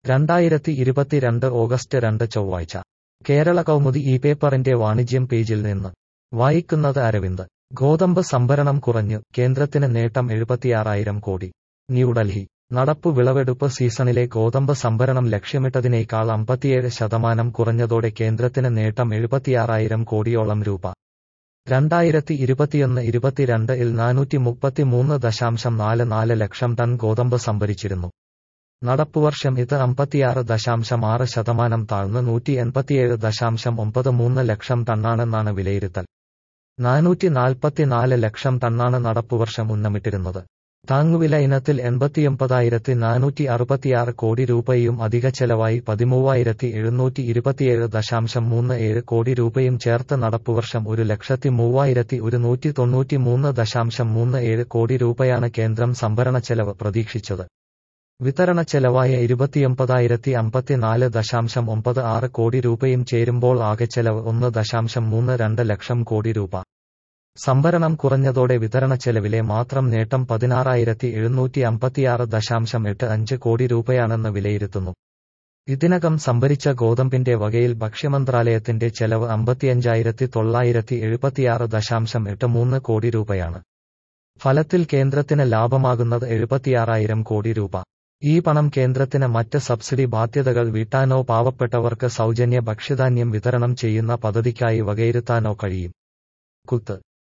രണ്ടായിരത്തി ഇരുപത്തിരണ്ട് ഓഗസ്റ്റ് രണ്ട് ചൊവ്വാഴ്ച കേരള കൗമുദി ഈ പേപ്പറിന്റെ വാണിജ്യം പേജിൽ നിന്ന് വായിക്കുന്നത് അരവിന്ദ് ഗോതമ്പ് സംഭരണം കുറഞ്ഞു കേന്ദ്രത്തിന് നേട്ടം എഴുപത്തിയാറായിരം കോടി ന്യൂഡൽഹി നടപ്പു വിളവെടുപ്പ് സീസണിലെ ഗോതമ്പ് സംഭരണം ലക്ഷ്യമിട്ടതിനേക്കാൾ അമ്പത്തിയേഴ് ശതമാനം കുറഞ്ഞതോടെ കേന്ദ്രത്തിന് നേട്ടം എഴുപത്തിയാറായിരം കോടിയോളം രൂപ രണ്ടായിരത്തി ഇരുപത്തിയൊന്ന് ഇരുപത്തിരണ്ട് ഇൽ നാനൂറ്റി മുപ്പത്തിമൂന്ന് ദശാംശം നാല് നാല് ലക്ഷം ടൺ ഗോതമ്പ് സംഭരിച്ചിരുന്നു നടപ്പുവർഷം ഇത് അമ്പത്തിയാറ് ദശാംശം ആറ് ശതമാനം താഴ്ന്ന് നൂറ്റി എൺപത്തിയേഴ് ദശാംശം ഒമ്പത് മൂന്ന് ലക്ഷം ടണ്ണാണെന്നാണ് വിലയിരുത്തൽ നാനൂറ്റി നാൽപ്പത്തിനാല് ലക്ഷം ടണ്ണാണ് നടപ്പുവർഷം ഉന്നമിട്ടിരുന്നത് താങ്ങുവില ഇനത്തിൽ എൺപത്തിയൊമ്പതായിരത്തി നാനൂറ്റി അറുപത്തിയാറ് കോടി രൂപയും അധിക ചെലവായി പതിമൂവായിരത്തി എഴുന്നൂറ്റി ഇരുപത്തിയേഴ് ദശാംശം മൂന്ന് ഏഴ് കോടി രൂപയും ചേർത്ത് നടപ്പുവർഷം ഒരു ലക്ഷത്തി മൂവായിരത്തി ഒരുന്നൂറ്റി തൊണ്ണൂറ്റി മൂന്ന് ദശാംശം മൂന്ന് ഏഴ് കോടി രൂപയാണ് കേന്ദ്രം സംഭരണ ചെലവ് പ്രതീക്ഷിച്ചത് വിതരണ ചെലവായ ഇരുപത്തിയൊമ്പതായിരത്തി അമ്പത്തിനാല് ദശാംശം ഒമ്പത് ആറ് കോടി രൂപയും ചേരുമ്പോൾ ആകെ ചെലവ് ഒന്ന് ദശാംശം മൂന്ന് രണ്ട് ലക്ഷം കോടി രൂപ സംഭരണം കുറഞ്ഞതോടെ വിതരണ ചെലവിലെ മാത്രം നേട്ടം പതിനാറായിരത്തി എഴുന്നൂറ്റി അമ്പത്തിയാറ് ദശാംശം എട്ട് അഞ്ച് കോടി രൂപയാണെന്ന് വിലയിരുത്തുന്നു ഇതിനകം സംഭരിച്ച ഗോതമ്പിന്റെ വകയിൽ ഭക്ഷ്യമന്ത്രാലയത്തിന്റെ ചെലവ് അമ്പത്തിയഞ്ചായിരത്തി തൊള്ളായിരത്തി എഴുപത്തിയാറ് ദശാംശം എട്ട് മൂന്ന് കോടി രൂപയാണ് ഫലത്തിൽ കേന്ദ്രത്തിന് ലാഭമാകുന്നത് എഴുപത്തിയാറായിരം കോടി രൂപ ഈ പണം കേന്ദ്രത്തിന് മറ്റ് സബ്സിഡി ബാധ്യതകൾ വീട്ടാനോ പാവപ്പെട്ടവർക്ക് സൗജന്യ ഭക്ഷ്യധാന്യം വിതരണം ചെയ്യുന്ന പദ്ധതിക്കായി വകയിരുത്താനോ കഴിയും കുത്ത്